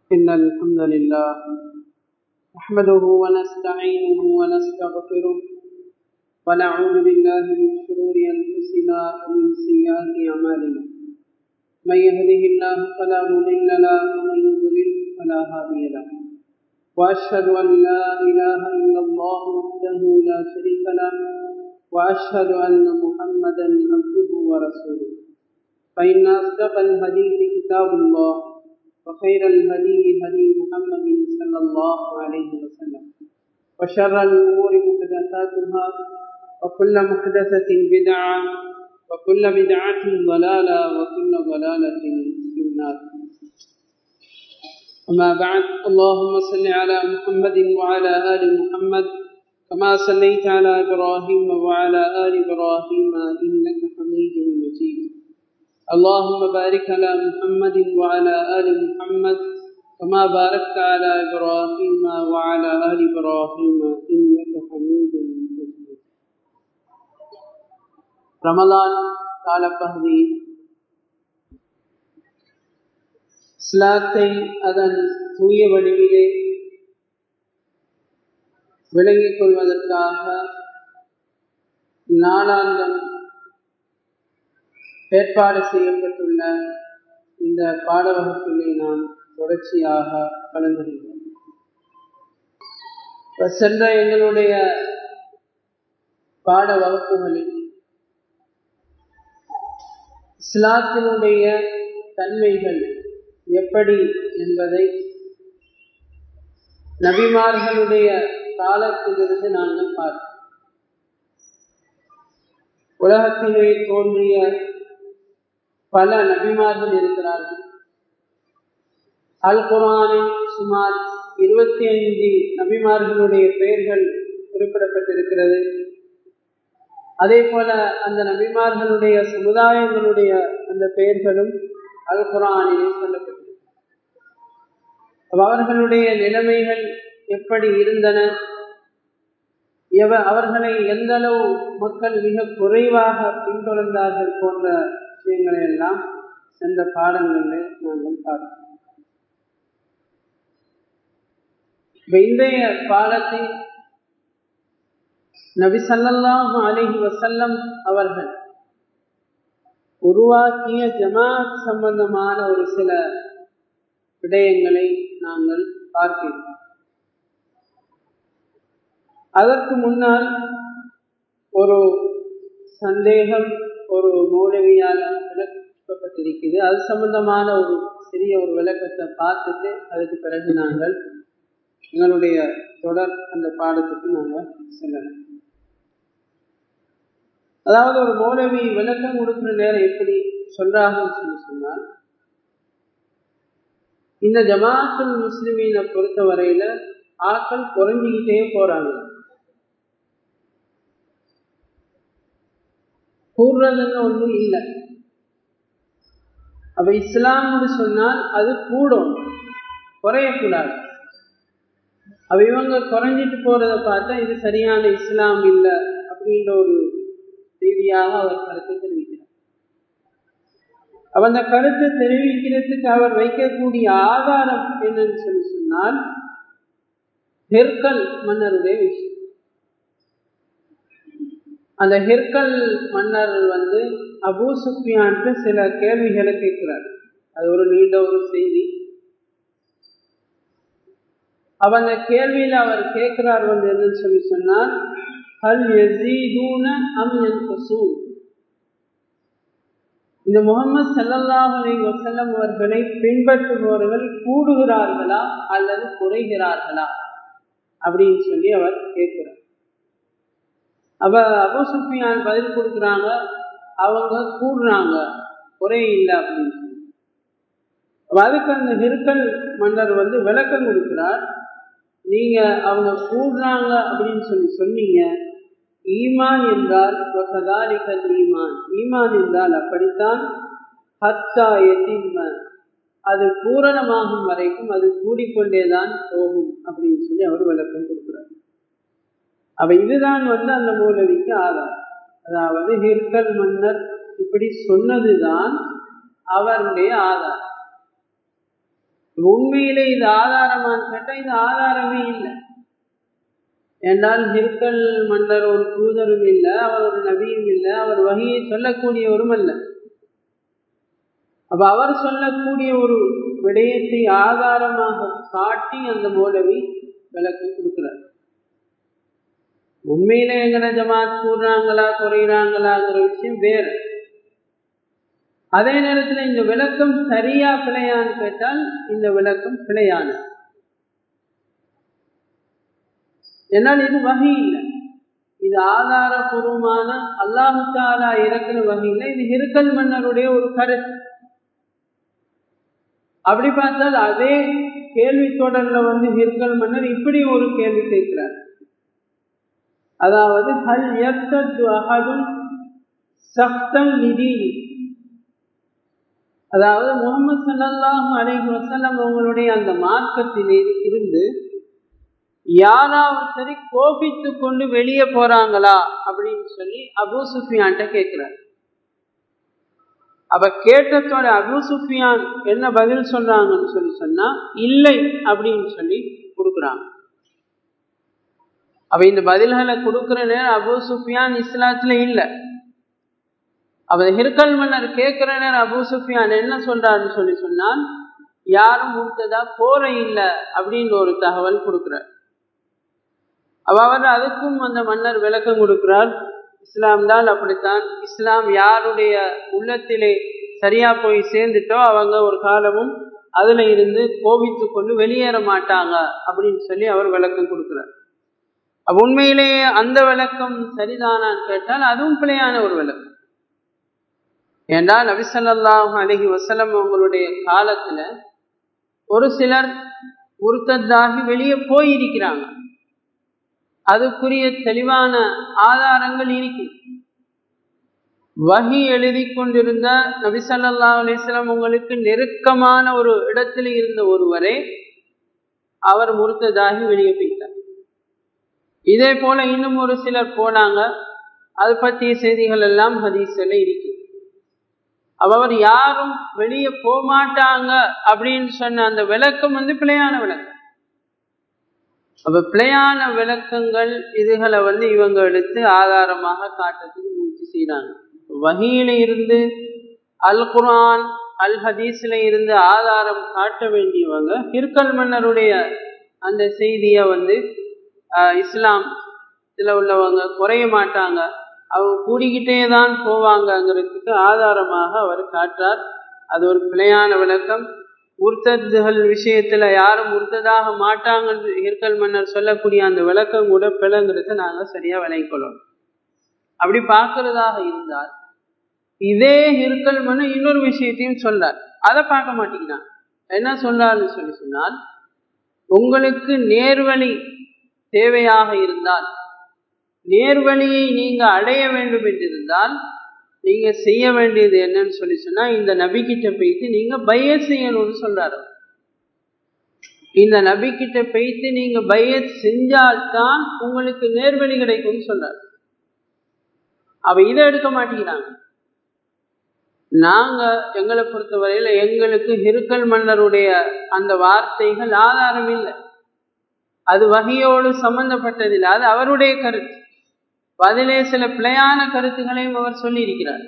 إن الحمد لله نحمده ونستعينه ونستغفره ونعوذ بالله من شرور أنفسنا ومن سيئات أعمالنا من يهده الله فلا مضل له ومن يضلل فلا هادي له وأشهد أن لا إله إلا الله وحده لا شريك له وأشهد أن محمدا عبده ورسوله فإن أصدق الحديث كتاب الله وخير الهدي هدي محمد صلى الله عليه وسلم وشر الأمور محدثاتها وكل محدثة بدعة وكل بدعة ضلالة وكل ضلالة في النار أما بعد اللهم صل على محمد وعلى آل محمد كما صليت على إبراهيم وعلى آل إبراهيم إنك حميد مجيد اللهم بارك على محمد وعلى آل محمد كما باركت على إبراهيم وعلى آل إبراهيم إنك حميد مجيد رمضان காலப்பகுதியில் இஸ்லாத்தை அதன் தூய வடிவிலே விளங்கிக் கொள்வதற்காக நாளாந்தம் ஏற்பாடு செய்யப்பட்டுள்ள இந்த பாட வகுப்பிலே நாம் தொடர்ச்சியாக கலந்துள்ளோம் சென்ற எங்களுடைய பாட வகுப்புகளில் இஸ்லாத்தினுடைய தன்மைகள் எப்படி என்பதை நபிமார்களுடைய காலத்திலிருந்து நாங்கள் பார்த்தோம் உலகத்திலே தோன்றிய பல நபிமார்கள் இருக்கிறார்கள் அல் குரானில் சுமார் இருபத்தி ஐந்து நபிமார்களுடைய பெயர்கள் குறிப்பிடப்பட்டிருக்கிறது அதே போல அந்த நபிமார்களுடைய சமுதாயங்களுடைய அந்த பெயர்களும் அல் குரானிலே சொல்லப்பட்டிருக்கிறது அவர்களுடைய நிலைமைகள் எப்படி இருந்தன எவ அவர்களை எந்த அளவு மக்கள் மிக குறைவாக பின்தொடர்ந்தார்கள் போன்ற விஷயங்களை எல்லாம் சென்ற பாடங்களில் நாங்கள் பார்த்தோம் இன்றைய பாடத்தில் நபி சல்லாஹு அலஹி வசல்லம் அவர்கள் உருவாக்கிய ஜமாத் சம்பந்தமான ஒரு சில விடயங்களை நாங்கள் பார்க்கிறோம் அதற்கு முன்னால் ஒரு சந்தேகம் ஒரு மௌலவியால் விளக்கப்பட்டிருக்குது அது சம்பந்தமான ஒரு சிறிய ஒரு விளக்கத்தை பார்த்துட்டு அதுக்கு பிறகு நாங்கள் எங்களுடைய தொடர் அந்த பாடத்துக்கு நாங்கள் செல்லலாம் அதாவது ஒரு மௌலவி விளக்கம் கொடுக்குற நேரம் எப்படி சொல்றாங்கன்னு சொல்லி சொன்னால் இந்த ஜமாத்துல் முஸ்லிமீனை பொறுத்த வரையில ஆட்கள் குறைஞ்சிக்கிட்டே போறாங்க கூடுறதுன்னு ஒன்றும் இல்லை அப்ப இஸ்லாம்னு சொன்னால் அது கூடும் குறையக்கூடாது அப்ப இவங்க குறைஞ்சிட்டு போறத பார்த்தா இது சரியான இஸ்லாம் இல்லை அப்படின்ற ஒரு ரீதியாக அவர் கருத்தை தெரிவிக்கிறார் அவ அந்த கருத்தை தெரிவிக்கிறதுக்கு அவர் வைக்கக்கூடிய ஆதாரம் என்னன்னு சொல்லி சொன்னால் ஹெர்கல் மன்னருடைய விஷயம் அந்த ஹெர்கல் மன்னர் வந்து அபூ சுஃபியான்ட்டு சில கேள்விகளை கேட்கிறார் அது ஒரு நீண்ட ஒரு செய்தி அவ அந்த கேள்வியில அவர் கேட்கிறார் வந்து என்னன்னு சொல்லி சொன்னால் ஹல் யசீதூன அம் யன்குசூன் இந்த முகமது சல்லல்லாஹ் அலி வசல்லம் அவர்களை பின்பற்றுபவர்கள் கூடுகிறார்களா அல்லது குறைகிறார்களா அப்படின்னு சொல்லி அவர் கேட்கிறார் அவ அபு சுஃபியான் பதில் கொடுக்குறாங்க அவங்க கூடுறாங்க குறை இல்லை அப்படின்னு சொல்லி அதுக்கு அந்த ஹிருக்கல் மன்னர் வந்து விளக்கம் கொடுக்கிறார் நீங்க அவங்க கூடுறாங்க அப்படின்னு சொல்லி சொன்னீங்க ஈமான் என்றால் கதாலிக்கல் ஈமான் ஈமான் என்றால் அப்படித்தான் ஹத்தா எத்தின்ம அது பூரணமாகும் வரைக்கும் அது கூடிக்கொண்டேதான் போகும் அப்படின்னு சொல்லி அவர் விளக்கம் கொடுக்கிறார் அப்ப இதுதான் வந்து அந்த மூலவிக்கு ஆதாரம் அதாவது ஹிர்கல் மன்னர் இப்படி சொன்னதுதான் அவருடைய ஆதாரம் உண்மையிலே இது ஆதாரமான்னு கேட்டால் இது ஆதாரமே இல்லை என்றால் ஹிர்கல் மன்னர் ஒரு தூதரும் இல்லை அவர் ஒரு நபியும் இல்லை அவர் வகையை சொல்லக்கூடியவரும் அல்ல அப்ப அவர் சொல்லக்கூடிய ஒரு விடயத்தை ஆதாரமாக காட்டி அந்த மோலவி விளக்கம் கொடுக்கிறார் உண்மையில எங்கட ஜமாத் கூடுறாங்களா குறைகிறாங்களாங்கிற விஷயம் வேறு அதே நேரத்தில் இந்த விளக்கம் சரியா பிழையான்னு கேட்டால் இந்த விளக்கம் பிழையான என்னால் இது வகை இல்லை இது ஆதாரபூர்வமான அல்லாஹு தாலா இறக்குன வகை இல்லை இது ஹிருக்கல் மன்னருடைய ஒரு கருத்து அப்படி பார்த்தால் அதே கேள்வி தொடர்ல வந்து ஹிர்கல் மன்னர் இப்படி ஒரு கேள்வி கேட்கிறார் அதாவது ஹல் எர்த்தது அகதும் சப்தம் நிதி அதாவது முகமது சல்லாஹூ அலைஹி வசல்லம் அவங்களுடைய அந்த மார்க்கத்தில் இருந்து யாராவது சரி கோபித்து கொண்டு வெளியே போறாங்களா அப்படின்னு சொல்லி அபு சுஃபியான்ட்ட கேட்கிறார் அவ கேட்டதோட அபு சுஃபியான் என்ன பதில் சொல்றாங்கன்னு சொல்லி சொன்னா இல்லை அப்படின்னு சொல்லி கொடுக்குறாங்க அவ இந்த பதில்களை கொடுக்குற நேரம் அபு சுஃபியான் இஸ்லாத்துல இல்லை அவ ஹிர்கல் மன்னர் கேட்கிற நேரம் அபு சுஃபியான் என்ன சொல்றாருன்னு சொல்லி சொன்னால் யாரும் முடித்ததா போற இல்லை அப்படின்னு ஒரு தகவல் கொடுக்குறார் அவ அவர் அதுக்கும் அந்த மன்னர் விளக்கம் கொடுக்கிறார் இஸ்லாம் தான் அப்படித்தான் இஸ்லாம் யாருடைய உள்ளத்திலே சரியா போய் சேர்ந்துட்டோ அவங்க ஒரு காலமும் அதுல இருந்து கோபித்து கொண்டு வெளியேற மாட்டாங்க அப்படின்னு சொல்லி அவர் விளக்கம் கொடுக்கிறார் உண்மையிலேயே அந்த விளக்கம் சரிதானான்னு கேட்டால் அதுவும் பிழையான ஒரு விளக்கம் ஏண்டா நபிசல்லாஹு அலஹி வசலம் அவங்களுடைய காலத்துல ஒரு சிலர் உருத்தத்தாகி வெளியே போயிருக்கிறாங்க அதுக்குரிய தெளிவான ஆதாரங்கள் இருக்கு வகி எழுதி கொண்டிருந்த நபிசல்லா அலிஸ்லாம் உங்களுக்கு நெருக்கமான ஒரு இடத்துல இருந்த ஒருவரே அவர் முறுத்ததாகி வெளியே போயிட்டார் இதே போல இன்னும் ஒரு சிலர் போனாங்க அது பற்றிய செய்திகள் எல்லாம் ஹதீஸ்ல இருக்கு அவர் யாரும் வெளியே போக மாட்டாங்க அப்படின்னு சொன்ன அந்த விளக்கம் வந்து பிழையான விளக்கம் அப்ப பிழையான விளக்கங்கள் இதுகளை வந்து இவங்க எடுத்து ஆதாரமாக காட்டுறதுக்கு முயற்சி செய்யறாங்க வகையில இருந்து அல் குரான் அல் ஹதீஸ்ல இருந்து ஆதாரம் காட்ட வேண்டியவங்க ஹிர்கல் மன்னருடைய அந்த செய்தியை வந்து இஸ்லாம் இதில் உள்ளவங்க குறைய மாட்டாங்க அவங்க கூடிக்கிட்டே தான் போவாங்கங்கிறதுக்கு ஆதாரமாக அவர் காட்டார் அது ஒரு பிழையான விளக்கம் உர்த்ததுகள் விஷயத்துல யாரும் உர்த்ததாக மாட்டாங்கன்னு ஹிர்கல் மன்னர் சொல்லக்கூடிய அந்த விளக்கம் கூட பிழைங்கிறத நாங்கள் சரியா விளங்கிக்கொள்ளணும் அப்படி பார்க்கறதாக இருந்தால் இதே ஹிர்கல் மன்னர் இன்னொரு விஷயத்தையும் சொல்றார் அதை பார்க்க மாட்டேங்கிறான் என்ன சொல்றாருன்னு சொல்லி சொன்னால் உங்களுக்கு நேர்வழி தேவையாக இருந்தால் நேர்வழியை நீங்க அடைய வேண்டும் என்றிருந்தால் நீங்க செய்ய வேண்டியது என்னன்னு சொல்லி சொன்னா இந்த நபிக்கிட்ட போயிட்டு நீங்க பைய செய்யணும்னு சொல்றாரு இந்த நபிக்கிட்ட போயிட்டு நீங்க பைய செஞ்சால்தான் உங்களுக்கு நேர்வழி கிடைக்கும்னு சொல்றாரு அவ இதை எடுக்க மாட்டேங்கிறாங்க நாங்க எங்களை பொறுத்தவரையில எங்களுக்கு ஹிருக்கல் மன்னருடைய அந்த வார்த்தைகள் ஆதாரம் இல்லை அது வகையோடு சம்பந்தப்பட்டதில்லை அது அவருடைய கருத்து அதிலே சில பிழையான கருத்துக்களையும் அவர் சொல்லி இருக்கிறார்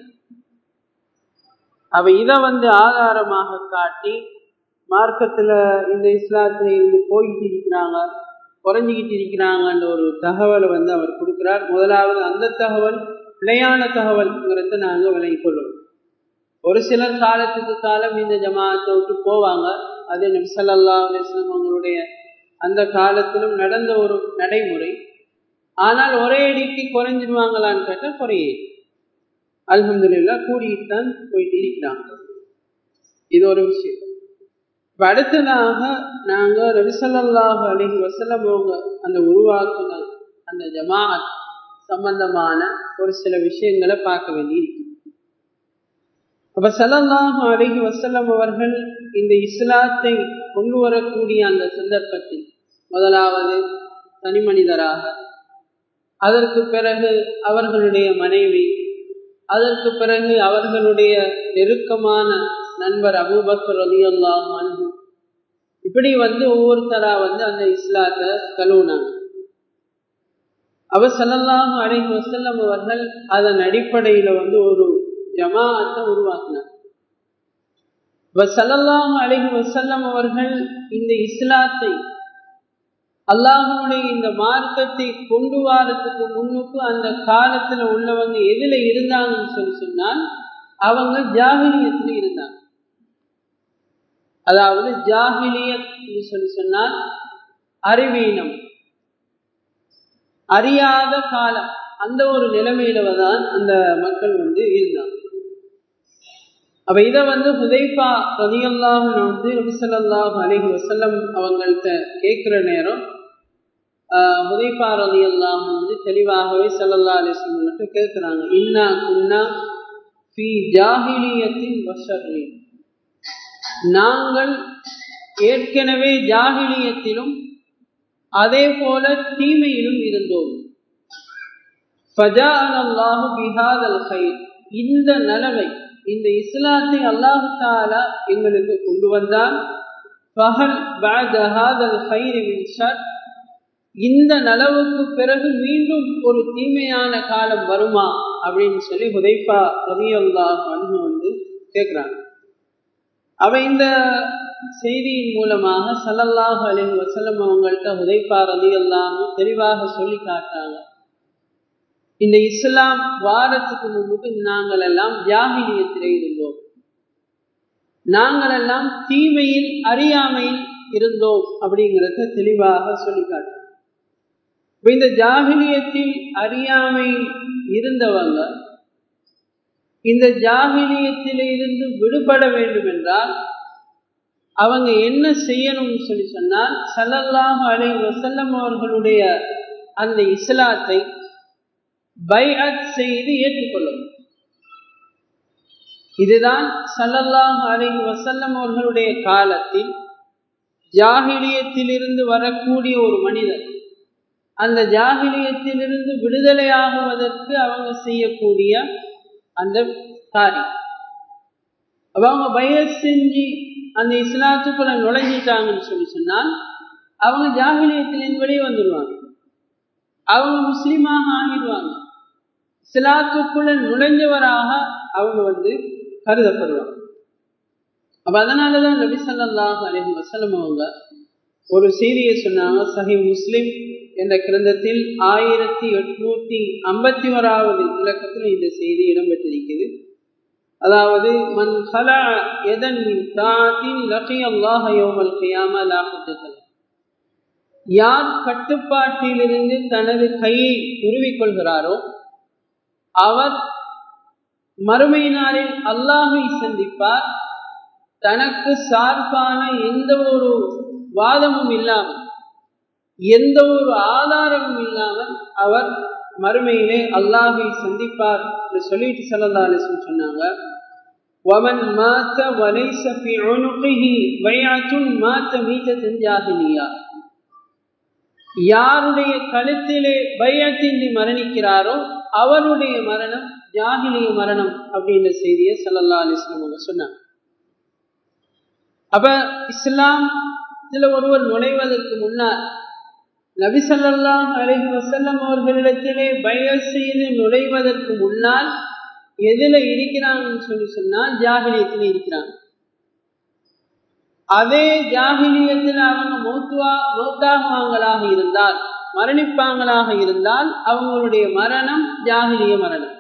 அவ இதை வந்து ஆதாரமாக காட்டி மார்க்கத்துல இந்த இஸ்லாத்துல இருந்து போய்கிட்டு இருக்கிறாங்க குறைஞ்சிக்கிட்டு இருக்கிறாங்கன்ற ஒரு தகவலை வந்து அவர் கொடுக்கிறார் முதலாவது அந்த தகவல் பிழையான தகவல்ங்கிறத நாங்கள் விளங்கிக்கொள்ளுவோம் ஒரு சிலர் காலத்துக்கு காலம் இந்த ஜமாத்தை விட்டு போவாங்க அது நபிசல்லா அலிஸ்லாம் அவங்களுடைய அந்த காலத்திலும் நடந்த ஒரு நடைமுறை ஆனால் ஒரே அடிக்கு குறைஞ்சிடுவாங்களான்னு கேட்டால் குறையே அல்ஹம்துல்லா கூடிட்டு தான் போயிட்டு இருக்கிறாங்க இது ஒரு விஷயம் இப்போ அடுத்ததாக நாங்கள் ரவிசல்லாஹு அலஹி வசலம் அவங்க அந்த உருவாக்குன அந்த ஜமாத் சம்பந்தமான ஒரு சில விஷயங்களை பார்க்க வேண்டியிருக்கு அப்ப சல்லல்லாஹு அலஹி வசல்லம் அவர்கள் இந்த இஸ்லாத்தை கொண்டு வரக்கூடிய அந்த சந்தர்ப்பத்தில் முதலாவது தனி மனிதராக அதற்கு பிறகு அவர்களுடைய மனைவி அதற்கு பிறகு அவர்களுடைய நெருக்கமான நண்பர் அபூபக்கர் ரலியல்லாஹு அன்ஹு இப்படி வந்து ஒவ்வொருத்தரா வந்து அந்த இஸ்லாத்தை தழுவுனாங்க அவர் சல்லல்லாஹு அலைஹி வஸல்லம் அவர்கள் அதன் அடிப்படையில வந்து ஒரு ஜமாஅத்தை உருவாக்கினார் சல்லல்லாஹு அலைஹி வஸல்லம் அவர்கள் இந்த இஸ்லாத்தை அல்லாஹனுடைய இந்த மார்க்கத்தை கொண்டு வாரத்துக்கு முன்னுக்கு அந்த காலத்துல உள்ளவங்க எதுல இருந்தாங்கன்னு சொல்லி சொன்னால் அவங்க ஜாகிலியத்துல இருந்தாங்க அதாவது ஜாகிலியத் சொல்லி சொன்னால் அறிவீனம் அறியாத காலம் அந்த ஒரு நிலைமையில தான் அந்த மக்கள் வந்து இருந்தாங்க அப்ப இதை வந்து ஹுதைஃபா ரதியல்லாஹ் வந்து நபிசல்லாஹ் அலிஹி வசல்லம் அவங்கள்ட்ட கேட்குற நேரம் ஹுதைஃபா ரதியல்லாஹ் வந்து தெளிவாகவே சல்லல்லா அலிஸ்லம்கிட்ட கேட்குறாங்க இன்னா குன்னா ஃபி ஜாகிலியத்தின் வஷர்ரி நாங்கள் ஏற்கனவே ஜாகிலியத்திலும் அதே போல தீமையிலும் இருந்தோம் ஃபஜாஅனல்லாஹு பிஹாதல் கைர் இந்த நலவை இந்த இஸ்லாத்தை அல்லாஹு தாலா எங்களுக்கு கொண்டு வந்தால் பகல் பாதஹாதல் கைர் மின் ஷர் இந்த நலவுக்கு பிறகு மீண்டும் ஒரு தீமையான காலம் வருமா அப்படின்னு சொல்லி ஹுதைஃபா ரதியல்லாஹ் அன்பு வந்து கேட்குறாங்க அவ இந்த செய்தியின் மூலமாக சல்லல்லாஹு அலைஹி வசல்லம் அவங்கள்ட்ட ஹுதைஃபா ரதியல்லாஹ் தெளிவாக சொல்லி காட்டுறாங்க இந்த இஸ்லாம் வாரத்துக்கு முன்பு நாங்கள் எல்லாம் ஜாகிலியத்திலே இருந்தோம் நாங்கள் எல்லாம் தீமையில் அறியாமையில் இருந்தோம் அப்படிங்கிறத தெளிவாக சொல்லி காட்டுறோம் இந்த ஜாகிலியத்தில் அறியாமையில் இருந்தவங்க இந்த ஜாகிலியத்தில இருந்து விடுபட வேண்டும் என்றால் அவங்க என்ன செய்யணும்னு சொல்லி சொன்னால் சல்லல்லாஹு அலை வசல்லம் அவர்களுடைய அந்த இஸ்லாத்தை பைஅத் செய்து ஏற்றுக்கொள்ளும் இதுதான் சல்லல்லாஹு அலைஹி வசல்லம் அவர்களுடைய காலத்தில் ஜாகிலியத்திலிருந்து வரக்கூடிய ஒரு மனிதர் அந்த ஜாகிலியத்திலிருந்து விடுதலையாகுவதற்கு அவங்க செய்யக்கூடிய அந்த காரியம் அவங்க பயஸ் செஞ்சு அந்த இஸ்லாத்துக்குள்ள நுழைஞ்சிட்டாங்கன்னு சொல்லி சொன்னால் அவங்க ஜாகிலியத்திலிருந்து வெளியே வந்துடுவாங்க அவங்க முஸ்லீமாக ஆகிடுவாங்க இஸ்லாத்துக்குள்ள நுழைஞ்சவராக அவங்க வந்து கருதப்படுவாங்க அப்ப அதனாலதான் நபி சல்லாஹ் அலஹி வசலம் அவங்க ஒரு செய்தியை சொன்னாங்க சஹி முஸ்லிம் என்ற கிரந்தத்தில் ஆயிரத்தி எட்நூத்தி ஐம்பத்தி ஓராவது இலக்கத்தில் இந்த செய்தி இடம்பெற்றிருக்கிறது அதாவது மன் ஹலா எதன் மின் தாத்தின் லகி அல்லாஹ் யோமல் கியாம லாஹத்தல் யார் கட்டுப்பாட்டிலிருந்து தனது கையை உருவிக்கொள்கிறாரோ அவர் மறுமை நாளில் அல்லாஹை சந்திப்பார் தனக்கு சார்பான எந்த ஒரு வாதமும் இல்லாமல் எந்த ஒரு ஆதாரமும் இல்லாமல் அவர் மறுமையிலே அல்லாஹை சந்திப்பார் என்று சொல்லிட்டு சல்லா அலிஸ்லம் சொன்னாங்க ومن مات وليس في عنقه بيعة مات ميتة جاهلية யாருடைய கழுத்திலே பையத்தின்றி மரணிக்கிறாரோ அவருடைய மரணம் ஜாகிலிய மரணம் அப்படின்ற செய்தியை சல்லல்லா அலிஸ்லாம் அவங்க சொன்னாங்க அப்ப இஸ்லாம் இதுல ஒருவர் நுழைவதற்கு முன்னால் நபி சல்லாஹ் அலஹி வசல்லம் அவர்களிடத்திலே பய செய்து நுழைவதற்கு முன்னால் எதுல இருக்கிறாங்கன்னு சொல்லி சொன்னால் ஜாகிலியத்தில் இருக்கிறாங்க அதே ஜாகிலியத்தில் அவங்க மௌத்துவா மௌத்தாகுவாங்களாக இருந்தால் மரணிப்பாங்களாக இருந்தால் அவங்களுடைய மரணம் ஜாகிலிய மரணம்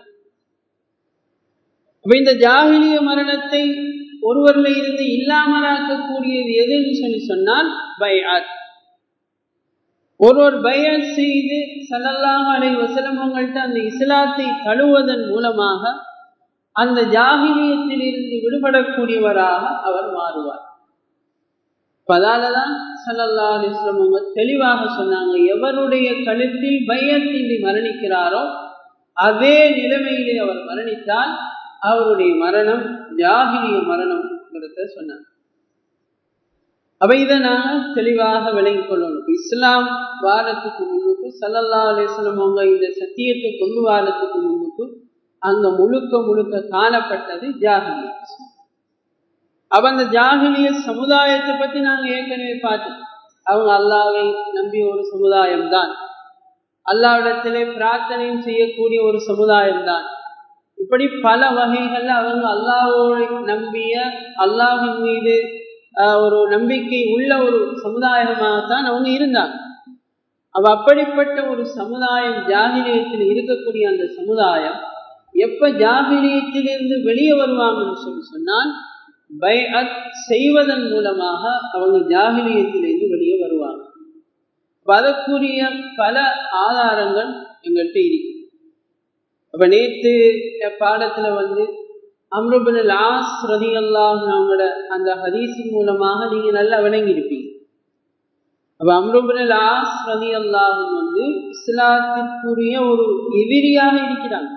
அப்ப இந்த ஜாகிலிய மரணத்தை ஒருவர்ல இருந்து இல்லாமலாக்கக்கூடியது எதுன்னு சொல்லி சொன்னால் பைஆத் ஒருவர் பயத் செய்து சல்லல்லாஹ் அலை வசலமங்கள்ட்ட அந்த இஸ்லாத்தை தழுவதன் மூலமாக அந்த ஜாகிலியத்தில் இருந்து விடுபடக்கூடியவராக அவர் மாறுவார் பதாலதான் சல்லல்லா அலிஸ்லம் அவங்க தெளிவாக சொன்னாங்க எவருடைய கழுத்தில் பயத்தின்றி மரணிக்கிறாரோ அதே நிலைமையிலே அவர் மரணித்தால் அவருடைய மரணம் ஜாகிலிய மரணம் சொன்னாங்க அப்ப இதை நாங்க தெளிவாக விளங்கிக் கொள்ளணும் இஸ்லாம் வாரத்துக்கு முன்னுக்கு சல்லல்லா அலிஸ்லம் அவங்க இந்த சத்தியத்தை கொண்டு வாரத்துக்கு முன்னுக்கு அங்க முழுக்க முழுக்க காணப்பட்டது ஜாகிலியம் அப்ப அந்த ஜாகிலிய சமுதாயத்தை பத்தி நாங்க ஏற்கனவே பார்த்தோம் அவங்க அல்லாவை நம்பிய ஒரு சமுதாயம் தான் அல்லாவிடத்திலே பிரார்த்தனையும் செய்யக்கூடிய ஒரு சமுதாயம் தான் இப்படி பல வகைகள்ல அவங்க அல்லாவோடு நம்பிய அல்லாவின் மீது ஒரு நம்பிக்கை உள்ள ஒரு சமுதாயமாகத்தான் அவங்க இருந்தாங்க அவ அப்படிப்பட்ட ஒரு சமுதாயம் ஜாகிலியத்தில் இருக்கக்கூடிய அந்த சமுதாயம் எப்ப ஜாகிலியத்திலிருந்து வெளியே வருவாங்கன்னு சொல்லி சொன்னால் பைஅத் செய்வதன் மூலமாக அவங்க ஜாகிலியத்திலிருந்து வெளியே வருவாங்க அதற்குரிய பல ஆதாரங்கள் எங்கள்கிட்ட இருக்கு அப்ப நேற்று பாடத்துல வந்து அம்ருபின் ஆஸ் ரதி அல்லாஹோட அந்த ஹதீஸின் மூலமாக நீங்க நல்லா விளங்கியிருப்பீங்க அப்ப அம்ருபின் ஆஸ் ரதி அல்லாஹும் வந்து இஸ்லாத்திற்குரிய ஒரு எதிரியாக இருக்கிறாங்க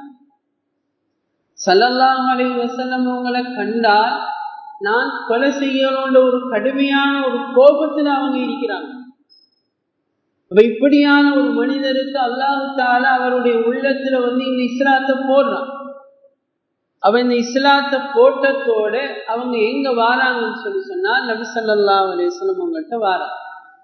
சல்லல்லாஹ் அலி வசல்லம் அவங்களை கண்டால் நான் கொலை செய்யணுன்ற ஒரு கடுமையான ஒரு கோபத்தில் அவங்க இருக்கிறாங்க அப்ப இப்படியான ஒரு மனிதருக்கு அல்லாஹு தால அவருடைய உள்ளத்துல வந்து இந்த இஸ்லாத்தை போடுறான் அவன் இந்த இஸ்லாத்தை போட்டத்தோட அவங்க எங்க வாராங்கன்னு சொல்லி சொன்னா நபி சொல்லா அலிஸ்லம் அவங்கள்ட்ட வாராங்க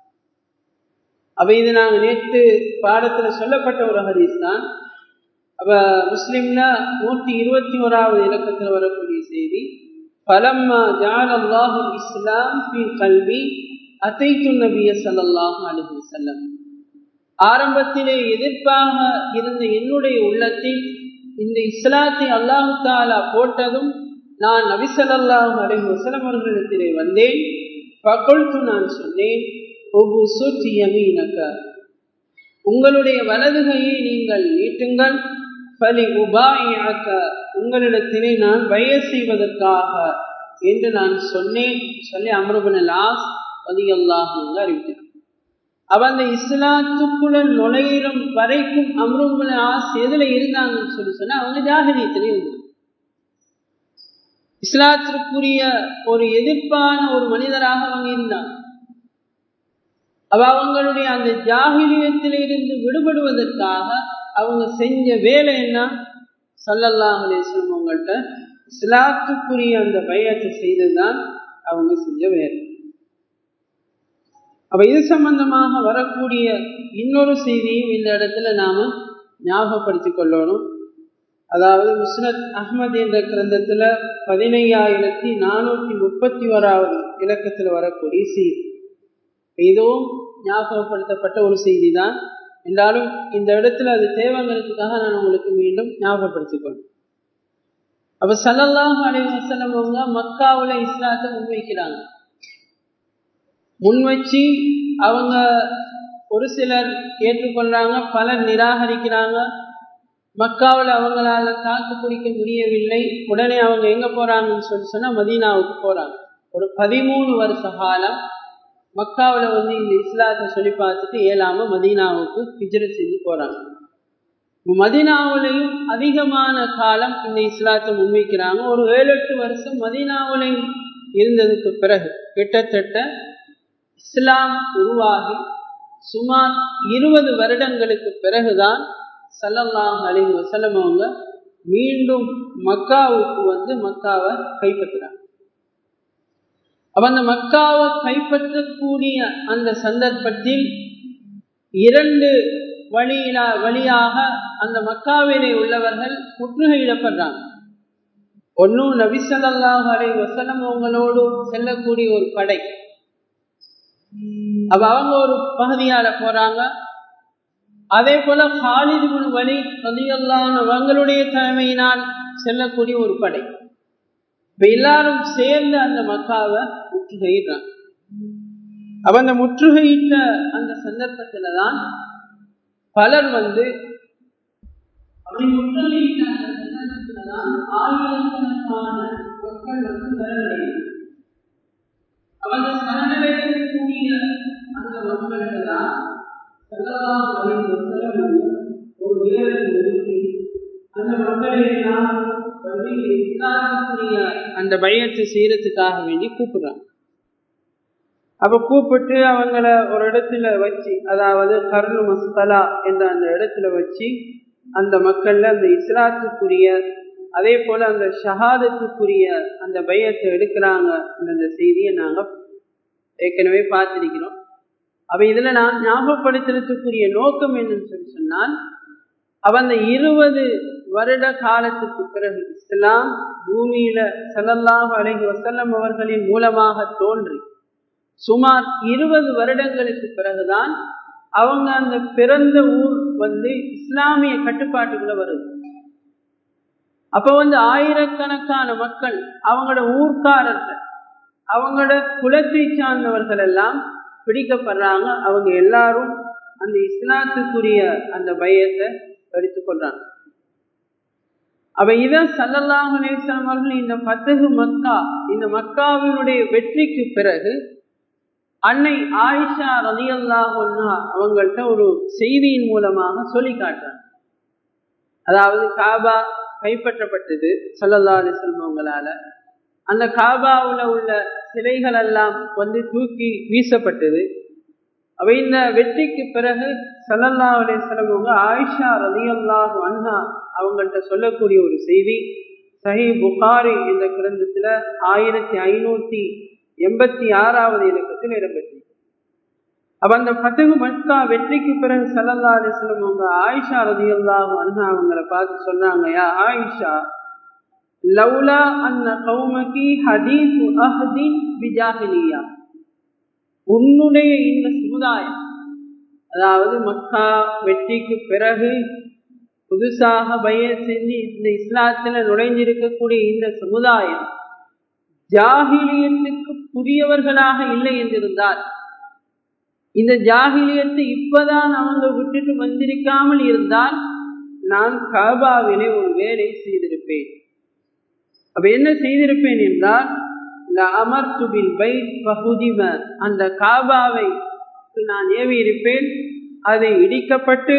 அப்ப இது நாங்க நேற்று பாடத்துல சொல்லப்பட்ட ஒரு ஹதீஸ் தான் அப்ப முஸ்லிம்ல நூற்றி இருபத்தி ஓராவது இலக்கத்தில் வரக்கூடிய செய்தி பலம்மா ஜால் அல்லாஹு இஸ்லாம் ஃபி கல்வி அத்தைத்து நபிய சல்லாஹு அலஹி வசல்லம் ஆரம்பத்திலே எதிர்ப்பாக இருந்த என்னுடைய உள்ளத்தில் இந்த இஸ்லாத்தை அல்லாஹு தாலா போட்டதும் நான் நபிசல்லாஹு அலஹி வசலம் அவர்களிடத்திலே வந்தேன் பகொல்து நான் சொன்னேன் ஒபு சுற்றியமீனக்க உங்களுடைய வலதுகையை நீங்கள் நீட்டுங்கள் பலி உபாயாக்க உங்களிடத்திலே நான் வய செய்வதற்காக என்று நான் சொன்னேன் சொல்லி அமருபன லாஸ் பதியல்லாஹ் அறிவித்தார் அவ அந்த இஸ்லாத்துக்குள்ள நுழையிறம் வரைக்கும் அமருபன ஆஸ் எதுல இருந்தாங்கன்னு சொல்லி சொன்னா அவங்க ஜாகிரியத்திலே இருந்தாங்க இஸ்லாத்திற்குரிய ஒரு எதிர்ப்பான ஒரு மனிதராக அவங்க இருந்தாங்க அவ அவங்களுடைய அந்த ஜாகிலியத்திலிருந்து விடுபடுவதற்காக அவங்க செஞ்ச வேலை என்ன சல்லல்லாஹ் அலிஸ்லம் அவங்கள்ட்ட இஸ்லாத்துக்குரிய அந்த பயத்தை செய்துதான் அவங்க செஞ்ச வேலை அப்ப இது சம்பந்தமாக வரக்கூடிய இன்னொரு செய்தியும் இந்த இடத்துல நாம ஞாபகப்படுத்திக் கொள்ளணும் அதாவது முஸ்னத் அஹ்மத் என்ற கிரந்தத்துல பதினையாயிரத்தி நானூத்தி முப்பத்தி ஓராவது இலக்கத்துல வரக்கூடிய செய்தி இதுவும் ஞாபகப்படுத்தப்பட்ட ஒரு செய்தி தான் என்றாலும் இந்த இடத்துல அது தேவைங்கிறதுக்காக நான் உங்களுக்கு மீண்டும் ஞாபகப்படுத்திக் கொள்வேன் அப்ப சல்லல்லாஹ் அலி வசலம் அவங்க மக்காவுல இஸ்லாத்தை முன்வைக்கிறாங்க முன்வச்சு அவங்க ஒரு சிலர் ஏற்றுக்கொள்றாங்க பலர் நிராகரிக்கிறாங்க மக்காவில் அவங்களால தாக்கு பிடிக்க முடியவில்லை உடனே அவங்க எங்க போறாங்கன்னு சொல்லி சொன்னா மதீனாவுக்கு போறாங்க ஒரு பதிமூணு வருஷ காலம் மக்காவில் வந்து இந்த இஸ்லாத்தை சொல்லி பார்த்துட்டு ஏழாம மதீனாவுக்கு ஹிஜ்ர செஞ்சு போறாங்க மதீனாவிலையும் அதிகமான காலம் இந்த இஸ்லாத்தை முன்வைக்கிறாங்க ஒரு ஏழு எட்டு வருஷம் மதீனாவிலையும் இருந்ததுக்கு பிறகு கிட்டத்தட்ட இஸ்லாம் உருவாகி சுமார் இருபது வருடங்களுக்கு பிறகுதான் சல்லல்லாஹ் அலி வசலம் அவங்க மீண்டும் மக்காவுக்கு வந்து மக்காவை கைப்பற்றுறாங்க அப்ப அந்த மக்காவை கைப்பற்றக்கூடிய அந்த சந்தர்ப்பத்தில் இரண்டு வழியில வழியாக அந்த மக்காவிலே உள்ளவர்கள் முற்றுகையிடப்படுறாங்க ஒன்னும் நபிசல்லாஹ் அலை வசலம் அவங்களோடு செல்லக்கூடிய ஒரு படை அப்ப அவங்க ஒரு பகுதியால போறாங்க அதே போல ஹாலிது வழி பதியல்லான அவங்களுடைய தலைமையினால் செல்லக்கூடிய ஒரு படை இப்ப எல்லாரும் சேர்ந்து அந்த மக்காவை முற்றுகையிடுறாங்க அப்ப அந்த முற்றுகையிட்ட அந்த சந்தர்ப்பத்துல தான் பலர் வந்து அப்படி முற்றுகையிட்ட அந்த சந்தர்ப்பத்துல தான் ஆயிரக்கணக்கான மக்கள் வந்து சரணடைகிறார் அவங்க சரணடையக்கூடிய அந்த மக்களுக்கு தான் ஒரு நேரத்தை ஒதுக்கி அந்த மக்களை எல்லாம் வந்து இஸ்லாத்துக்குரிய அந்த பயத்தை செய்யறதுக்காக வேண்டி கூப்பிடுறாங்க அப்ப கூப்பிட்டு அவங்கள ஒரு இடத்துல வச்சு அதாவது கர்ணு மஸ்தலா என்ற அந்த இடத்துல வச்சு அந்த மக்கள்ல அந்த இஸ்லாத்துக்குரிய அதே போல அந்த ஷஹாதத்துக்குரிய அந்த பயத்தை எடுக்கிறாங்க அந்த செய்தியை நாங்கள் ஏற்கனவே பார்த்திருக்கிறோம் அப்ப இதுல நான் ஞாபகப்படுத்துறதுக்குரிய நோக்கம் என்னன்னு சொல்லி சொன்னால் அவ அந்த இருபது வருட காலத்துக்கு பிறகு இஸ்லாம் பூமியில சல்லல்லாஹு அலைஹி வசல்லம் அவர்களின் மூலமாக தோன்றி சுமார் இருபது வருடங்களுக்கு பிறகுதான் அவங்க அந்த பிறந்த ஊர் வந்து இஸ்லாமிய கட்டுப்பாட்டுக்குள்ள வருது அப்ப வந்து ஆயிரக்கணக்கான மக்கள் அவங்களோட ஊர்க்காரர்கள் அவங்களோட குலத்தை சார்ந்தவர்கள் எல்லாம் பிடிக்கப்படுறாங்க அவங்க எல்லாரும் அந்த இஸ்லாத்துக்குரிய அந்த பயத்தை எடுத்துக்கொள்றாங்க அவ இத சல்லல்லாஹு அலேஸ்வரம் அவர்கள் இந்த பத்தகு மக்கா இந்த மக்காவினுடைய வெற்றிக்கு பிறகு அன்னை ஆயிஷா ரலியல்லாஹா அவங்கள்ட்ட ஒரு செய்தியின் மூலமாக சொல்லி காட்டுறாங்க அதாவது காபா கைப்பற்றப்பட்டது சல்லல்லா அலிஸ்லம் அவங்களால அந்த காபாவில் உள்ள சிலைகள் எல்லாம் வந்து தூக்கி வீசப்பட்டது அவை இந்த வெற்றிக்கு பிறகு சல்லல்லா அலிஸ்லம் அவங்க ஆயிஷா ரலியல்லாஹு அன்ஹா அவங்கள்ட்ட சொல்லக்கூடிய ஒரு செய்தி சஹி புகாரி என்ற கிரந்தத்துல ஆயிரத்தி ஐநூத்தி எண்பத்தி ஆறாவது இலக்கத்தில் இடம்பெற்றது அப்ப அந்த பத்தகு மக்கா வெற்றிக்கு பிறகு சல்லல்லா அலிஸ்லம் அவங்க ஆயிஷா ரதியல்லாஹு அன்ஹா அவங்கள பார்த்து சொன்னாங்க யா ஆயிஷா லவ்லா அன்ன கௌமகி ஹதீஸ் அஹ்தின் பிஜாஹிலியா உன்னுடைய இந்த சமுதாயம் அதாவது மக்கா வெற்றிக்கு பிறகு புதுசாக பய செஞ்சு இந்த இஸ்லாத்துல நுழைஞ்சிருக்கக்கூடிய இந்த சமுதாயம் ஜாகிலியத்துக்கு புதியவர்களாக இல்லை என்றிருந்தால் இந்த ஜாகிலியத்தை இப்பதான் அவங்க விட்டுட்டு வந்திருக்காமல் இருந்தால் நான் காபாவிலே ஒரு வேலை செய்திருப்பேன் அப்ப என்ன செய்திருப்பேன் என்றால் அமர்துபில் பை பகுதிம அந்த காபாவை நான் ஏவி இருப்பேன் அதை இடிக்கப்பட்டு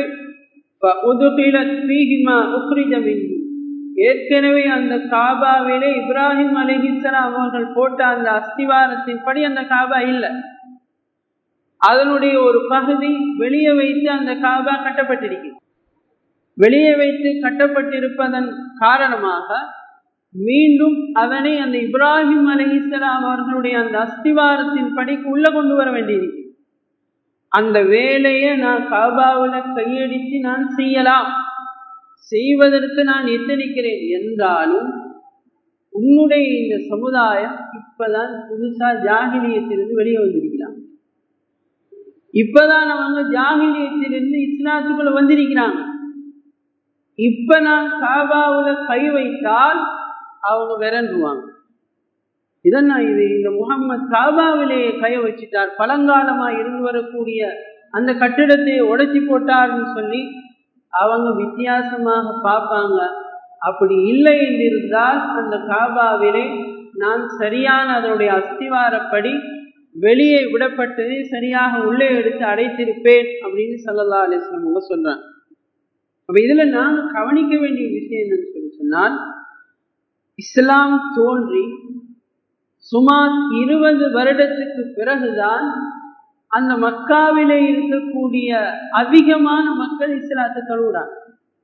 ஏற்கனவே அந்த காபாவிலே இப்ராஹிம் அலிஹிஸ்லாம் அவர்கள் போட்ட அந்த அஸ்திவாரத்தின் படி அந்த காபா இல்லை அதனுடைய ஒரு பகுதி வெளியே வைத்து அந்த காபா கட்டப்பட்டிருக்கிறது வெளியே வைத்து கட்டப்பட்டிருப்பதன் காரணமாக மீண்டும் அதனை அந்த இப்ராஹிம் அலிஹிஸ்லாம் அவர்களுடைய அந்த அஸ்திவாரத்தின் படிக்கு உள்ள கொண்டு வர வேண்டியிருக்கு அந்த வேலையை நான் காபாவில் கையடித்து நான் செய்யலாம் செய்வதற்கு நான் எத்தனிக்கிறேன் என்றாலும் உன்னுடைய இந்த சமுதாயம் இப்பதான் புதுசா ஜாகிலியத்திலிருந்து வெளியே வந்திருக்கிறாங்க இப்பதான் அவங்க ஜாகிலியத்திலிருந்து இஸ்லாத்துக்குள்ள வந்திருக்கிறாங்க இப்ப நான் காபாவுல கை வைத்தால் அவங்க விரண்டுவாங்க இதன் இது இந்த முகம்மது காபாவிலேயே கைய வச்சுட்டார் பழங்காலமா இருந்து வரக்கூடிய அந்த கட்டிடத்தை உடைச்சி போட்டார்னு சொல்லி அவங்க வித்தியாசமாக பார்ப்பாங்க அப்படி இல்லை என்று இருந்தால் அந்த காபாவிலே நான் சரியான அதனுடைய அஸ்திவாரப்படி வெளியே விடப்பட்டதை சரியாக உள்ளே எடுத்து அடைத்திருப்பேன் அப்படின்னு சல்லல்லா அலிஸ்லாம் அவங்க சொல்றாங்க அப்ப இதுல நாங்க கவனிக்க வேண்டிய விஷயம் என்னன்னு சொல்லி சொன்னால் இஸ்லாம் தோன்றி சுமார் இருபது வருடத்துக்கு பிறகுதான் அந்த மக்காவிலே இருக்கக்கூடிய அதிகமான மக்கள் இஸ்லாத்தை கழுவுறாங்க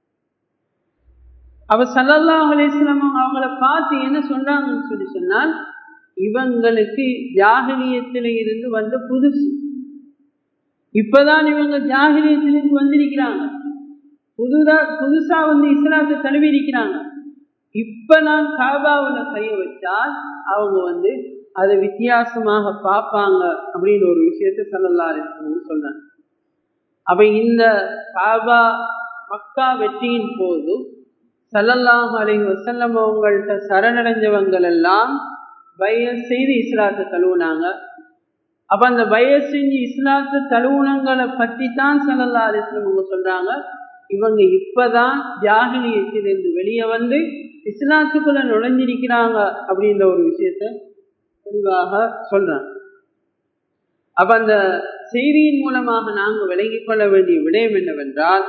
அவ சல்லல்லா அலிஸ்லாம் அவங்கள பார்த்து என்ன சொல்றாங்கன்னு சொல்லி சொன்னால் இவங்களுக்கு ஜாகிலியத்தில இருந்து வந்த புதுசு இப்பதான் இவங்க ஜாகிலியத்திலிருந்து வந்திருக்கிறாங்க புதுதா புதுசா வந்து இஸ்லாத்தை தழுவி இருக்கிறாங்க இப்ப நான் காபாவுல கைய வச்சால் அவங்க வந்து அதை வித்தியாசமாக பார்ப்பாங்க அப்படின்னு ஒரு விஷயத்த சல்லல்லா அலிஸ்லாம் சொல்றாங்க அப்ப இந்த காபா மக்கா வெற்றியின் போது சல்லல்லாஹ் அலி வசல்லம் அவங்கள்ட்ட சரணடைஞ்சவங்கள் எல்லாம் பய செய்து இஸ்லாத்தை தழுவுனாங்க அப்ப அந்த பய செஞ்சு இஸ்லாத்து தழுவுனங்களை பற்றி தான் சல்லல்லா அலிஸ்லம் அவங்க சொல்றாங்க இவங்க இப்பதான் ஜாகிலியத்திலிருந்து வெளியே வந்து இஸ்லாத்துக்குள்ள நுழைஞ்சிருக்கிறாங்க அப்படின்ற ஒரு விஷயத்த தெளிவாக சொல்றாங்க அப்ப அந்த செய்தியின் மூலமாக நாங்கள் விளங்கிக் கொள்ள வேண்டிய விடயம் என்னவென்றால்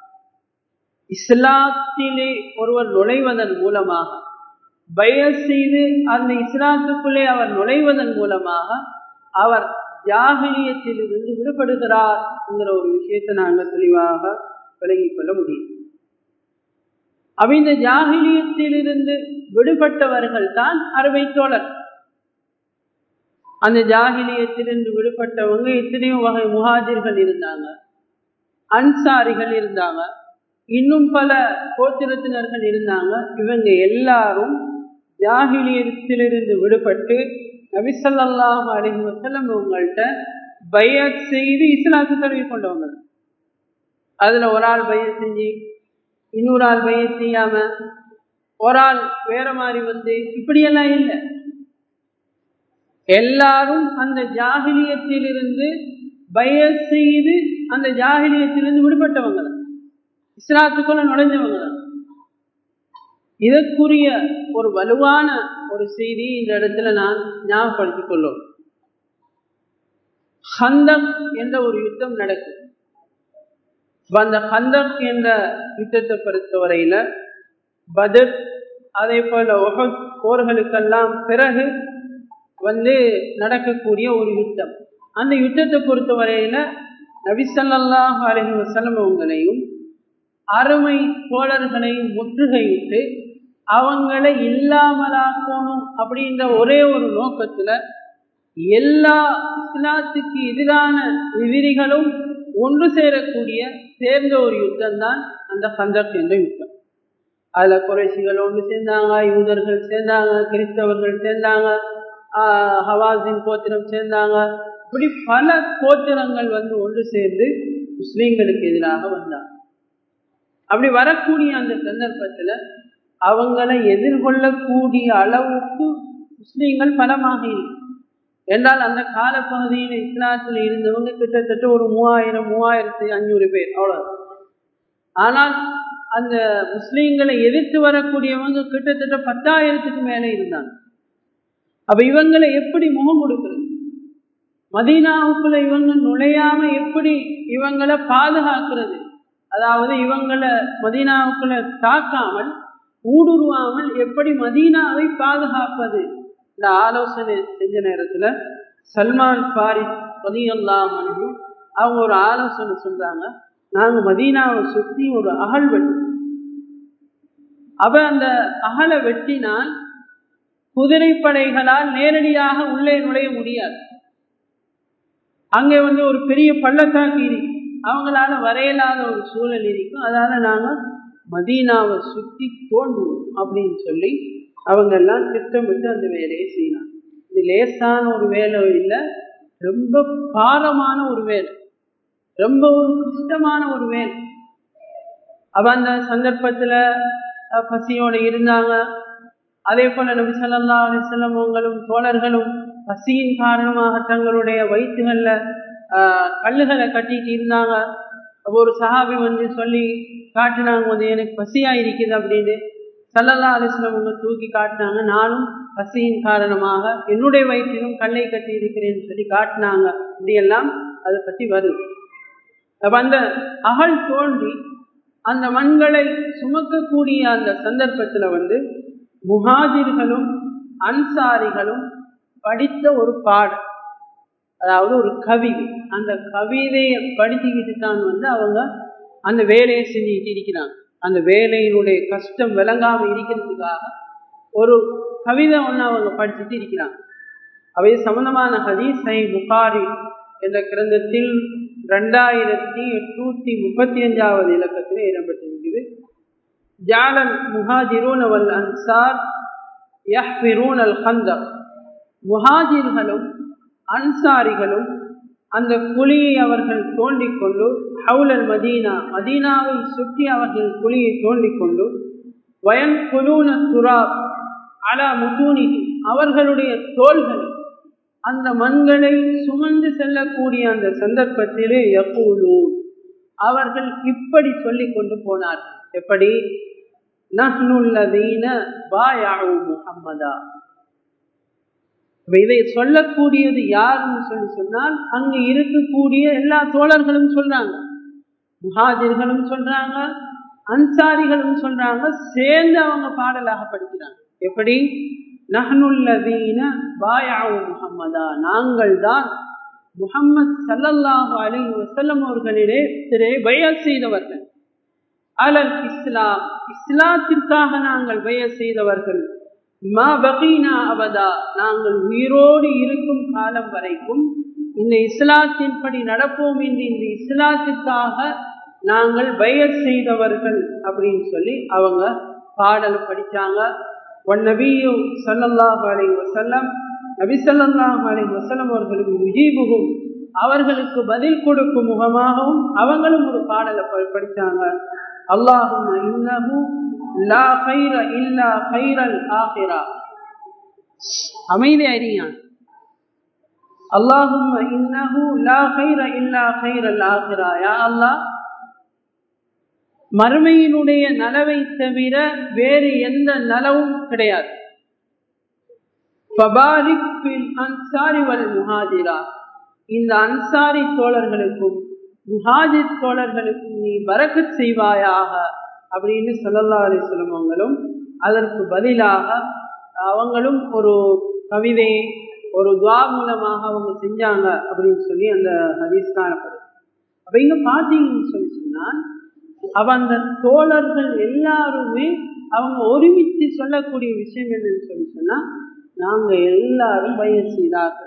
இஸ்லாத்திலே ஒருவர் நுழைவதன் மூலமாக பய செய்து அந்த இஸ்லாத்துக்குள்ளே அவர் நுழைவதன் மூலமாக அவர் ஜாகிலியத்திலிருந்து விடுபடுகிறார் என்கிற ஒரு விஷயத்தை நாங்கள் தெளிவாக விளங்கிக் கொள்ள முடியும் அப்ப இந்த ஜாகிலியத்திலிருந்து விடுபட்டவர்கள் தான் அறுவை தோழர் அந்த ஜாகிலியத்திலிருந்து விடுபட்டவங்க எத்தனையோ வகை முஹாஜிர்கள் இருந்தாங்க அன்சாரிகள் இருந்தாங்க இன்னும் பல கோத்திரத்தினர்கள் இருந்தாங்க இவங்க எல்லாரும் ஜாகிலியத்திலிருந்து விடுபட்டு நபிசல்லாஹ் அலிஹி வசல்லம் உங்கள்கிட்ட பையத் செய்து இஸ்லாத்து தழுவி கொண்டவங்க அதுல ஒரு ஆள் பைய செஞ்சு இன்னொரு ஆள் பைய செய்யாம ஒரு ஆள் வேற மாதிரி வந்து இப்படியெல்லாம் இல்லை எல்லாரும் அந்த ஜாகிலியத்திலிருந்து பய செய்து அந்த ஜாகிலியத்திலிருந்து விடுபட்டவங்க தான் இஸ்லாத்துக்குள்ள நுழைஞ்சவங்க தான் இதற்குரிய ஒரு வலுவான ஒரு செய்தி இந்த இடத்துல நான் ஞாபகப்படுத்திக் கொள்ளும் ஹந்தக் என்ற ஒரு யுத்தம் நடக்குது அந்த ஹந்தக் என்ற யுத்தத்தை பொறுத்தவரையில பதர் அதே போல ஒஹத் போர்களுக்கெல்லாம் பிறகு வந்து நடக்கக்கூடிய ஒரு யுத்தம் அந்த யுத்தத்தை பொறுத்தவரையில நபிசல்லாஹ் அலஹி வசலம் அவங்களையும் அருமை தோழர்களையும் முற்றுகையிட்டு அவங்களை இல்லாமலாக்கணும் அப்படின்ற ஒரே ஒரு நோக்கத்துல எல்லா இஸ்லாத்துக்கு எதிரான எதிரிகளும் ஒன்று சேரக்கூடிய சேர்ந்த ஒரு யுத்தம் தான் அந்த ஹந்தக் என்ற யுத்தம் அதுல குறைசிகள் ஒன்று சேர்ந்தாங்க யூதர்கள் சேர்ந்தாங்க கிறிஸ்தவர்கள் சேர்ந்தாங்க ஹவாசின் கோத்திரம் சேர்ந்தாங்க இப்படி பல கோத்திரங்கள் வந்து ஒன்று சேர்ந்து முஸ்லீம்களுக்கு எதிராக வந்தாங்க அப்படி வரக்கூடிய அந்த சந்தர்ப்பத்துல அவங்களை எதிர்கொள்ளக்கூடிய அளவுக்கு முஸ்லீம்கள் பலமாக இல்லை என்றால் அந்த காலப்பகுதியில் இஸ்லாத்தில் இருந்தவங்க கிட்டத்தட்ட ஒரு மூவாயிரம் மூவாயிரத்தி அஞ்சூறு பேர் அவ்வளோ ஆனால் அந்த முஸ்லீம்களை எதிர்த்து வரக்கூடியவங்க கிட்டத்தட்ட பத்தாயிரத்துக்கு மேலே இருந்தாங்க அப்ப இவங்களை எப்படி முகம் கொடுக்கிறது மதீனாவுக்குள்ள இவங்க நுழையாம எப்படி இவங்களை பாதுகாக்கிறது அதாவது இவங்களை மதீனாவுக்குள்ள தாக்காமல் ஊடுருவாமல் எப்படி மதீனாவை பாதுகாப்பது இந்த ஆலோசனை செஞ்ச நேரத்துல சல்மான் பாரிஸ் பதியல்லாமனையும் அவங்க ஒரு ஆலோசனை சொல்றாங்க நாங்க மதீனாவை சுத்தி ஒரு அகல் வெட்டு அவ அந்த அகலை வெட்டினால் குதிரைப்படைகளால் நேரடியாக உள்ளே நுழைய முடியாது அங்கே வந்து ஒரு பெரிய பள்ளத்தாக்கு இருக்கு அவங்களால வரையலாத ஒரு சூழல் இருக்கும் அதனால நாங்க மதீனாவை சுத்தி தோண்டுவோம் அப்படின்னு சொல்லி அவங்க எல்லாம் திட்டமிட்டு அந்த வேலையை செய்யலாம் இது லேசான ஒரு வேலை இல்லை ரொம்ப பாரமான ஒரு வேலை ரொம்ப ஒரு கஷ்டமான ஒரு வேலை அவ அந்த சந்தர்ப்பத்துல பசியோட இருந்தாங்க அதே போல நபி சொல்லா அலிஸ்லம் அவங்களும் தோழர்களும் பசியின் காரணமாக தங்களுடைய வயிற்றுகள்ல கல்லுகளை கட்டிட்டு இருந்தாங்க ஒரு சஹாபி வந்து சொல்லி காட்டினாங்க வந்து எனக்கு பசியா இருக்குது அப்படின்னு சல்லல்லா அலிஸ்லம் அவங்க தூக்கி காட்டினாங்க நானும் பசியின் காரணமாக என்னுடைய வயிற்றிலும் கல்லை கட்டி இருக்கிறேன்னு சொல்லி காட்டினாங்க இப்படியெல்லாம் அதை பற்றி வருது அப்ப அந்த அகல் தோண்டி அந்த மண்களை சுமக்கக்கூடிய அந்த சந்தர்ப்பத்துல வந்து முஹாஜிர்களும் அன்சாரிகளும் படித்த ஒரு பாடம் அதாவது ஒரு கவிதை அந்த கவிதையை படிச்சுக்கிட்டு தான் வந்து அவங்க அந்த வேலையை செஞ்சுக்கிட்டு இருக்கிறாங்க அந்த வேலையினுடைய கஷ்டம் விளங்காம இருக்கிறதுக்காக ஒரு கவிதை ஒன்று அவங்க படிச்சுட்டு இருக்கிறாங்க அவை சம்பந்தமான ஹதீஸ் சை புகாரி என்ற கிரந்தத்தில் ரெண்டாயிரத்தி எட்நூத்தி முப்பத்தி அஞ்சாவது இலக்கத்தில் இடம்பெற்றிருக்குது ஜாலன் முஹாஜிரூன் அவல் அன்சார் யஹ்பிரூன் அல் ஹந்தக் முஹாஜிர்களும் அன்சாரிகளும் அந்த குழியை அவர்கள் தோண்டிக்கொண்டு ஹவுலல் மதீனா மதீனாவை சுற்றி அவர்கள் குழியை தோண்டிக்கொண்டு வயன் குலூன துராப் அலா முத்தூனி அவர்களுடைய தோள்களில் அந்த மண்களை சுமந்து செல்லக்கூடிய அந்த சந்தர்ப்பத்திலே எப்பூலு அவர்கள் இப்படி சொல்லிக் கொண்டு போனார்கள் எப்படி நஹ்னுல்லதீன பாயாவு முஹம்மதா இதை சொல்லக்கூடியது யாருன்னு சொல்லி சொன்னால் அங்கு இருக்கக்கூடிய எல்லா தோழர்களும் சொல்றாங்க முஹாஜிர்களும் சொல்றாங்க அன்சாரிகளும் சொல்றாங்க சேர்ந்து அவங்க பாடலாக படிக்கிறாங்க எப்படி நஹனுல்லதீன பாயாவு முகம்மதா நாங்கள் தான் முகம்மது சல்லல்லாஹு அலி வசல்லம் அவர்களிலே திரே பயா செய்தவர்கள் அலல் இஸ்லாம் இஸ்லாத்திற்காக நாங்கள் பய செய்தவர்கள் மா பகீனா அவதா நாங்கள் உயிரோடு இருக்கும் காலம் வரைக்கும் இந்த இஸ்லாத்தின்படி நடப்போம் என்று இந்த இஸ்லாத்திற்காக நாங்கள் பய செய்தவர்கள் அப்படின்னு சொல்லி அவங்க பாடல் படிச்சாங்க ஒன் நபியும் சல்லல்லாஹு அலை வசல்லம் நபி சல்லாஹு அலை வசல்லம் அவர்களுக்கு முஜீபுகும் அவர்களுக்கு பதில் கொடுக்கும் முகமாகவும் அவங்களும் ஒரு பாடலை படிச்சாங்க அல்லாஹும் இன்னஹு லா கைர இல்லா கைரல் ஆகிரா அமைதி அறியான் அல்லாஹும் இன்னஹு லா கைர இல்லா கைரல் ஆகிரா யா அல்லாஹ் மறுமையினுடைய நலவை தவிர வேறு எந்த நலவும் கிடையாது அன்சாரி வல் முஹாஜிரா இந்த அன்சாரி தோழர்களுக்கும் முஹாஜித் தோழர்களுக்கும் நீ வரக்கத் செய்வாயாக அப்படின்னு சொல்லல்லா அலிஸ்லம் அவங்களும் அதற்கு பதிலாக அவங்களும் ஒரு கவிதையை ஒரு துவா மூலமாக அவங்க செஞ்சாங்க அப்படின்னு சொல்லி அந்த ஹதீஸ் காணப்படுது அப்ப இங்க பாத்தீங்கன்னு சொல்லி சொன்னால் அவ அந்த தோழர்கள் எல்லாருமே அவங்க ஒருமித்து சொல்லக்கூடிய விஷயம் என்னன்னு சொல்லி சொன்னா நாங்க எல்லாரும் பயசீதாக்கள்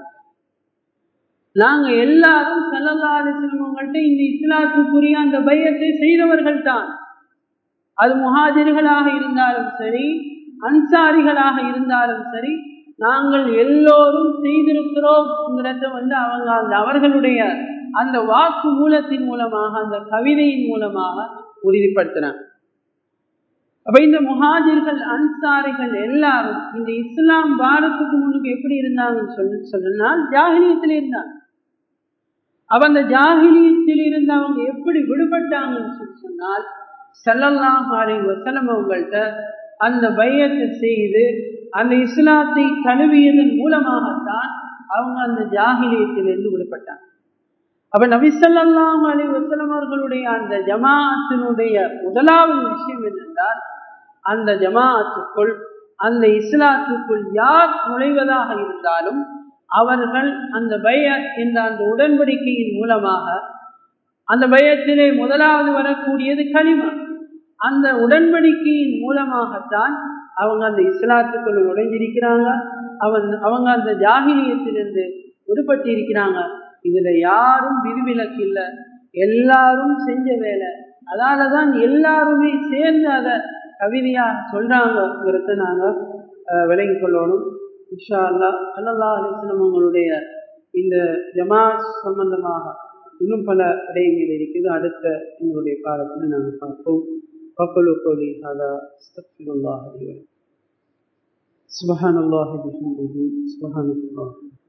நாங்க எல்லாரும் செல்லல்லாத சிரமங்கள்ட்ட இந்த இஸ்லாத்துக்குரிய அந்த பயத்தை செய்தவர்கள் தான் அது முஹாஜிர்களாக இருந்தாலும் சரி அன்சாரிகளாக இருந்தாலும் சரி நாங்கள் எல்லோரும் செய்திருக்கிறோம்ங்கிறத வந்து அவங்க அந்த அவர்களுடைய அந்த வாக்கு மூலத்தின் மூலமாக அந்த கவிதையின் மூலமாக உறுதிப்படுத்தினாங்க அப்ப இந்த முஹாஜிர்கள் அன்சாரிகள் எல்லாரும் இந்த இஸ்லாம் பாரத்துக்கு முன்னுக்கு எப்படி இருந்தாங்கன்னு சொல்லி சொன்னால் ஜாகிலியத்தில் இருந்தாங்க அப்ப அந்த ஜாகிலியத்தில் இருந்து அவங்க எப்படி விடுபட்டாங்கன்னு சொல்லி சொன்னால் செல்லல்லாம் அலை வசலம் அவங்கள்ட்ட அந்த பையத்தை செய்து அந்த இஸ்லாத்தை தழுவியதன் மூலமாகத்தான் அவங்க அந்த ஜாகிலியத்திலிருந்து விடுபட்டாங்க அப்ப நபிசல்லாம் அலி வசலம் அவர்களுடைய அந்த ஜமாஅத்தினுடைய முதலாவது விஷயம் என்னென்றால் அந்த ஜமாஅத்துக்குள் அந்த இஸ்லாத்துக்குள் யார் நுழைவதாக இருந்தாலும் அவர்கள் அந்த பய என்ற அந்த உடன்படிக்கையின் மூலமாக அந்த பயத்திலே முதலாவது வரக்கூடியது களிமா அந்த உடன்படிக்கையின் மூலமாகத்தான் அவங்க அந்த இஸ்லாத்துக்குள்ள நுழைஞ்சிருக்கிறாங்க அவன் அவங்க அந்த ஜாகிலியத்திலிருந்து விடுபட்டு இருக்கிறாங்க இதுல யாரும் விதிவிலக்கு இல்லை எல்லாரும் செஞ்ச வேலை அதாலதான் எல்லாருமே சேர்ந்து அதை கவிதையா சொல்றாங்கிறத நாங்க விளங்கி கொள்ளணும் இஷா அல்லா அல்லா அலிஸ்லம் அவங்களுடைய இந்த ஜமாத் சம்பந்தமாக இன்னும் பல விடயங்கள் இருக்குது அடுத்த எங்களுடைய காலத்தில் நாங்கள் பார்ப்போம் وقل قولي هذا استغفر الله لي ولكم سبحان الله بحمده سبحانك اللهم